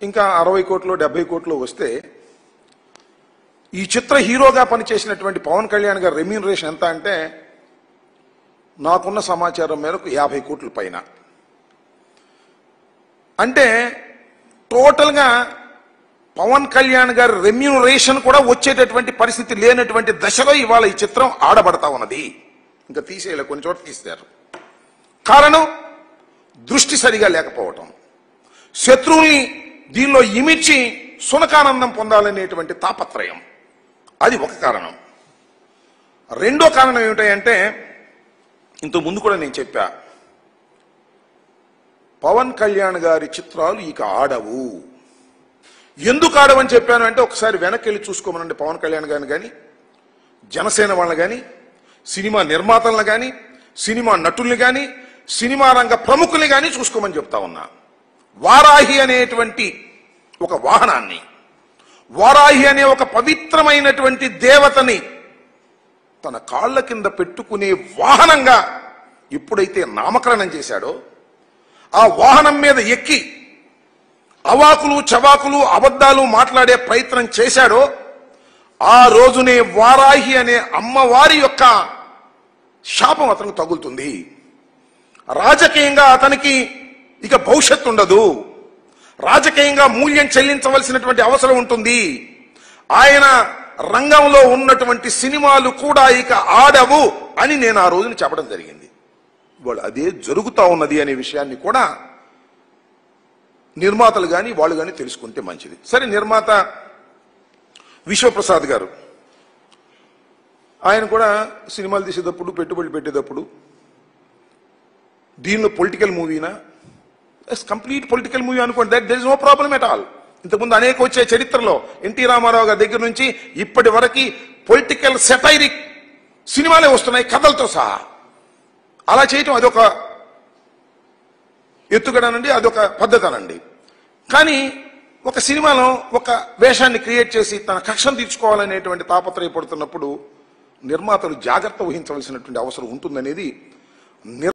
ఇంకా అరవై కోట్లు డెబ్బై కోట్లు వస్తే ఈ చిత్ర హీరోగా పనిచేసినటువంటి పవన్ కళ్యాణ్ గారి రెమ్యూనరేషన్ ఎంత అంటే నాకున్న సమాచారం మేరకు యాభై కోట్ల పైన అంటే టోటల్గా పవన్ కళ్యాణ్ గారి రెమ్యూనరేషన్ కూడా వచ్చేటటువంటి పరిస్థితి లేనటువంటి దశలో ఇవాళ ఈ చిత్రం ఆడబడతా ఉన్నది ఇంకా తీసేయలే కొన్ని చోట్ల తీశారు కారణం దృష్టి సరిగా లేకపోవటం శత్రువుల్ని దీనిలో ఇమిడ్చి సునకానందం పొందాలనేటువంటి తాపత్రయం అది ఒక కారణం రెండో కారణం ఏమిటంటే ఇంత ముందు కూడా నేను చెప్పా పవన్ కళ్యాణ్ గారి చిత్రాలు ఇక ఆడవు ఎందుకు ఆడవని చెప్పాను అంటే ఒకసారి వెనక్కి వెళ్ళి చూసుకోమనండి పవన్ కళ్యాణ్ గారిని కానీ జనసేన వాళ్ళని కానీ సినిమా నిర్మాతలను కానీ సినిమా నటుల్ని కానీ సినిమా రంగ ప్రముఖుల్ని కానీ చూసుకోమని చెప్తా ఉన్నా వారాహి అనేటువంటి ఒక వాహనాన్ని వారాహి అనే ఒక పవిత్రమైనటువంటి దేవతని తన కాళ్ళ కింద పెట్టుకునే వాహనంగా ఎప్పుడైతే నామకరణం చేశాడో ఆ వాహనం మీద ఎక్కి అవాకులు చవాకులు అబద్ధాలు మాట్లాడే ప్రయత్నం చేశాడో ఆ రోజునే వారాహి అనే అమ్మవారి యొక్క శాపం అతనికి తగులుతుంది రాజకీయంగా అతనికి ఇక భవిష్యత్తు ఉండదు రాజకీయంగా మూల్యం చెల్లించవలసినటువంటి అవసరం ఉంటుంది ఆయన రంగంలో ఉన్నటువంటి సినిమాలు కూడా ఇక ఆడవు అని నేను ఆ రోజున చెప్పడం జరిగింది ఇవాళ అదే జరుగుతా ఉన్నది అనే విషయాన్ని కూడా నిర్మాతలు కానీ వాళ్ళు కానీ తెలుసుకుంటే మంచిది సరే నిర్మాత విశ్వప్రసాద్ గారు ఆయన కూడా సినిమాలు తీసేటప్పుడు పెట్టుబడులు పెట్టేటప్పుడు దీనిలో పొలిటికల్ మూవీనా కంప్లీట్ పొలిటికల్ మూవీ అనుకోండి that there is no problem at all ఇంతకుముందు అనేక వచ్చే చరిత్రలో ఎన్టీ రామారావు గారి దగ్గర నుంచి ఇప్పటి వరకు పొలిటికల్ సెటైరిక్ సినిమాలే వస్తున్నాయి కథలతో సహా అలా చేయటం అదొక ఎత్తుగడనండి అదొక పద్ధతి అనండి కానీ ఒక సినిమాలో ఒక వేషాన్ని క్రియేట్ చేసి తన కక్షను తీర్చుకోవాలనేటువంటి తాపత్రయపడుతున్నప్పుడు నిర్మాతలు జాగ్రత్త వహించవలసినటువంటి అవసరం ఉంటుందనేది నిర్